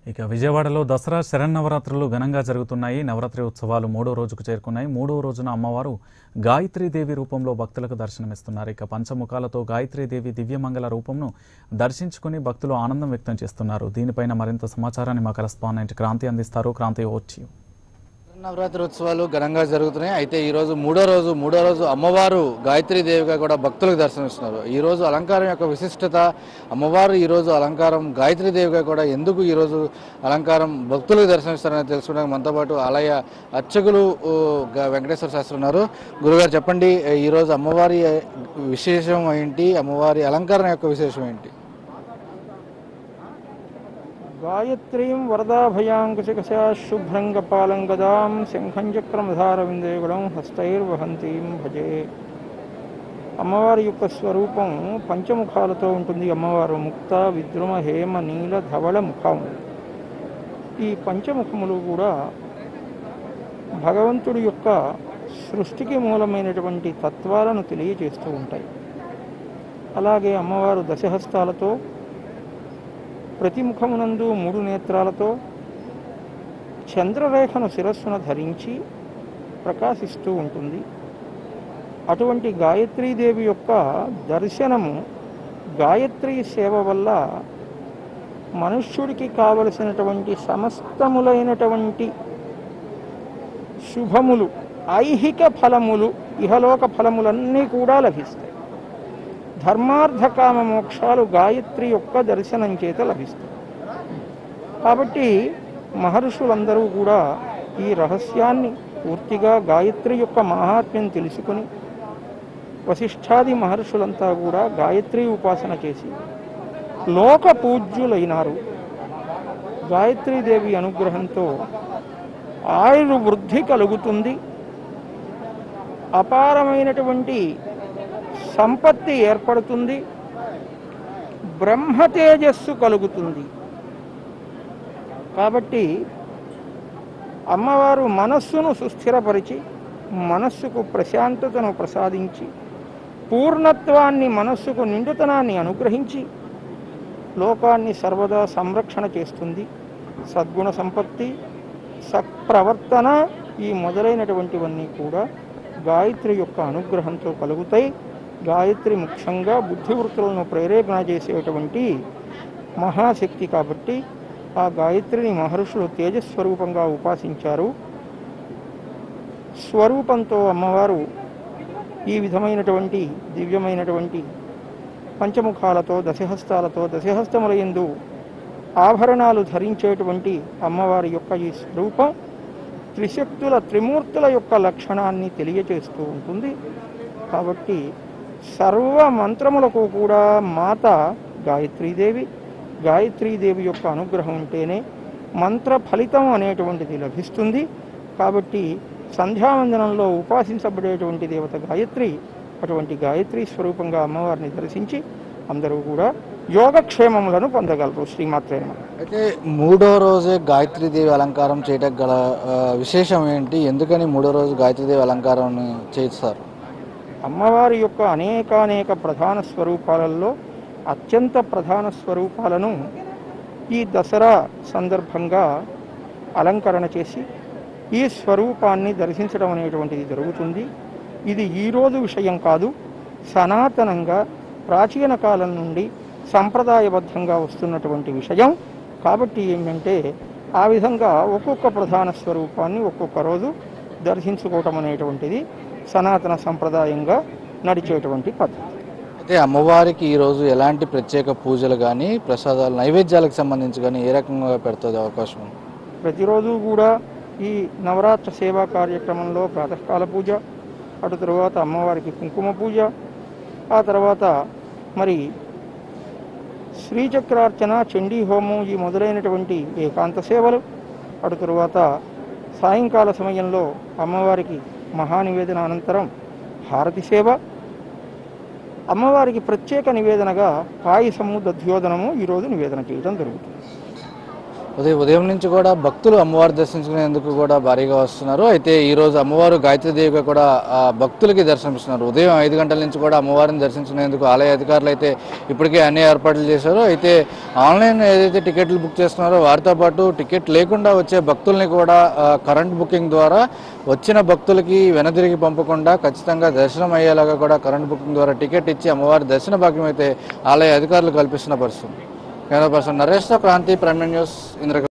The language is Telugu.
ఇక విజయవాడలో దసరా శరన్నవరాత్రులు ఘనంగా జరుగుతున్నాయి నవరాత్రి ఉత్సవాలు మూడో రోజుకు చేరుకున్నాయి మూడో రోజున అమ్మవారు గాయత్రీదేవి రూపంలో భక్తులకు దర్శనమిస్తున్నారు ఇక పంచముఖాలతో గాయత్రీదేవి దివ్యమంగళ రూపంను దర్శించుకుని భక్తులు ఆనందం వ్యక్తం చేస్తున్నారు దీనిపైన మరింత సమాచారాన్ని మా కరెస్పాండెంట్ క్రాంతి అందిస్తారు క్రాంతి ఓచి నవరాత్రి ఉత్సవాలు ఘనంగా జరుగుతున్నాయి అయితే ఈ రోజు మూడో రోజు మూడో రోజు అమ్మవారు గాయత్రీ దేవిగా కూడా భక్తులకు దర్శనమిస్తున్నారు ఈ రోజు అలంకారం యొక్క విశిష్టత అమ్మవారు ఈ రోజు అలంకారం గాయత్రీ దేవిగా కూడా ఎందుకు ఈ రోజు అలంకారం భక్తులకు దర్శనమిస్తారని తెలుసుకోవడానికి మనతో పాటు ఆలయ అర్చకులు ఊ, గ- వెంకటేశ్వర శాస్త్రి ఉన్నారు గురుగారు చెప్పండి ఈ రోజు అమ్మవారి విశేషం ఏంటి అమ్మవారి అలంకరణ యొక్క విశేషం ఏంటి గాయత్రీం వరదాభయాంకుశికశా శుభ్రంగపాలం గదాం శంఖం చక్రమధారవిందేగుళం హస్తైర్వహంతీం భజే అమ్మవారి యొక్క స్వరూపం పంచముఖాలతో ఉంటుంది అమ్మవారు ముక్త విద్రుమ హేమ నీల ధవళ ముఖం ఈ పంచముఖములు కూడా భగవంతుడి యొక్క సృష్టికి మూలమైనటువంటి తత్వాలను తెలియజేస్తూ ఉంటాయి అలాగే అమ్మవారు దశహస్తాలతో ప్రతి ముఖమునందు మూడు నేత్రాలతో చంద్రరేఖను శిరస్సున ధరించి ప్రకాశిస్తూ ఉంటుంది అటువంటి గాయత్రీదేవి యొక్క దర్శనము గాయత్రీ సేవ వల్ల మనుష్యుడికి కావలసినటువంటి సమస్తములైనటువంటి శుభములు ఐహిక ఫలములు ఇహలోక ఫలములన్నీ కూడా లభిస్తాయి ధర్మార్థ కామ మోక్షాలు గాయత్రి యొక్క దర్శనం చేత లభిస్తాయి కాబట్టి మహర్షులందరూ కూడా ఈ రహస్యాన్ని పూర్తిగా గాయత్రి యొక్క మహాత్మ్యం తెలుసుకొని వశిష్ఠాది మహర్షులంతా కూడా గాయత్రి ఉపాసన చేసి లోక పూజ్యులైనారు గాయత్రీదేవి అనుగ్రహంతో ఆయుర్ వృద్ధి కలుగుతుంది అపారమైనటువంటి సంపత్తి ఏర్పడుతుంది బ్రహ్మ తేజస్సు కలుగుతుంది కాబట్టి అమ్మవారు మనస్సును సుస్థిరపరిచి మనస్సుకు ప్రశాంతతను ప్రసాదించి పూర్ణత్వాన్ని మనస్సుకు నిండుతనాన్ని అనుగ్రహించి లోకాన్ని సర్వదా సంరక్షణ చేస్తుంది సద్గుణ సంపత్తి సత్ప్రవర్తన ఈ మొదలైనటువంటివన్నీ కూడా గాయత్రి యొక్క అనుగ్రహంతో కలుగుతాయి గాయత్రి ముఖ్యంగా బుద్ధివృత్తులను ప్రేరేపణ చేసేటువంటి మహాశక్తి కాబట్టి ఆ గాయత్రిని మహర్షులు తేజస్వరూపంగా ఉపాసించారు స్వరూపంతో అమ్మవారు ఈ విధమైనటువంటి దివ్యమైనటువంటి పంచముఖాలతో దశహస్తాలతో దశహస్తముల యందు ఆభరణాలు ధరించేటువంటి అమ్మవారి యొక్క ఈ స్వరూపం త్రిశక్తుల త్రిమూర్తుల యొక్క లక్షణాన్ని తెలియచేస్తూ ఉంటుంది కాబట్టి సర్వ మంత్రములకు కూడా మాత గాయత్రీదేవి గాయత్రీదేవి యొక్క అనుగ్రహం ఉంటేనే మంత్ర ఫలితం అనేటువంటిది లభిస్తుంది కాబట్టి సంధ్యావందనంలో ఉపాసించబడేటువంటి దేవత గాయత్రి అటువంటి గాయత్రి స్వరూపంగా అమ్మవారిని దర్శించి అందరూ కూడా యోగక్షేమములను పొందగలరు శ్రీమాత్రే నమః. అయితే మూడో రోజే గాయత్రీదేవి అలంకారం చేయటం గల ఆ, విశేషం ఏంటి ఎందుకని మూడో రోజు గాయత్రీదేవి అలంకారం చేస్తారు అమ్మవారి యొక్క అనేకానేక ప్రధాన స్వరూపాలలో అత్యంత ప్రధాన స్వరూపాలను ఈ దసరా సందర్భంగా అలంకరణ చేసి ఈ స్వరూపాన్ని దర్శించడం అనేటువంటిది జరుగుతుంది ఇది ఈరోజు విషయం కాదు సనాతనంగా ప్రాచీన కాలం నుండి సంప్రదాయబద్ధంగా వస్తున్నటువంటి విషయం కాబట్టి ఏంటంటే ఆ విధంగా ఒక్కొక్క ప్రధాన స్వరూపాన్ని ఒక్కొక్క రోజు దర్శించుకోవటం అనేటువంటిది సనాతన సంప్రదాయంగా నడిచేటువంటి పద్ధతి అయితే అమ్మవారికి ఈ రోజు ఎలాంటి ప్రత్యేక పూజలు కానీ ప్రసాదాలు నైవేద్యాలకు సంబంధించి కానీ ఏ రకంగా పెడుతుంది అవకాశం ఉంది? ప్రతిరోజు కూడా ఈ నవరాత్ర సేవా కార్యక్రమంలో ప్రాతకాల పూజ అటు తర్వాత అమ్మవారికి కుంకుమ పూజ ఆ తర్వాత మరి శ్రీచక్రార్చన చండీ హోమం ఈ మొదలైనటువంటి ఏకాంత సేవలు అటు తరువాత సాయంకాల సమయంలో అమ్మవారికి మహానివేదన అనంతరం హారతి సేవ అమ్మవారికి ప్రత్యేక నివేదనగా పాయసము దధ్యోదనము ఈరోజు నివేదన చేయడం జరుగుతుంది ఉదయం ఉదయం నుంచి కూడా భక్తులు అమ్మవారు దర్శించుకునేందుకు కూడా భారీగా వస్తున్నారు అయితే ఈ రోజు అమ్మవారు గాయత్రీదేవిగా కూడా ఆ, భక్తులకి దర్శనమిస్తున్నారు ఉదయం ఐదు గంటల నుంచి కూడా అమ్మవారిని దర్శించుకునేందుకు ఆలయ అధికారులు అయితే ఇప్పటికే అన్ని ఏర్పాట్లు చేశారు అయితే ఆన్లైన్ ఏదైతే టికెట్లు బుక్ చేస్తున్నారో వారితో పాటు టికెట్ లేకుండా వచ్చే భక్తుల్ని కూడా ఆ, కరెంట్ బుకింగ్ ద్వారా వచ్చిన భక్తులకి వెనదిరిగి పంపకుండా ఖచ్చితంగా దర్శనం అయ్యేలాగా కూడా కరెంట్ బుకింగ్ ద్వారా టికెట్ ఇచ్చి అమ్మవారి దర్శన భాగ్యం అయితే ఆలయ అధికారులు కల్పిస్తున్న పరిస్థితి కెమెరా పర్సన్ నరేష్ తో క్రాంతి ప్రైమ్ న్యూస్ ఇంద్ర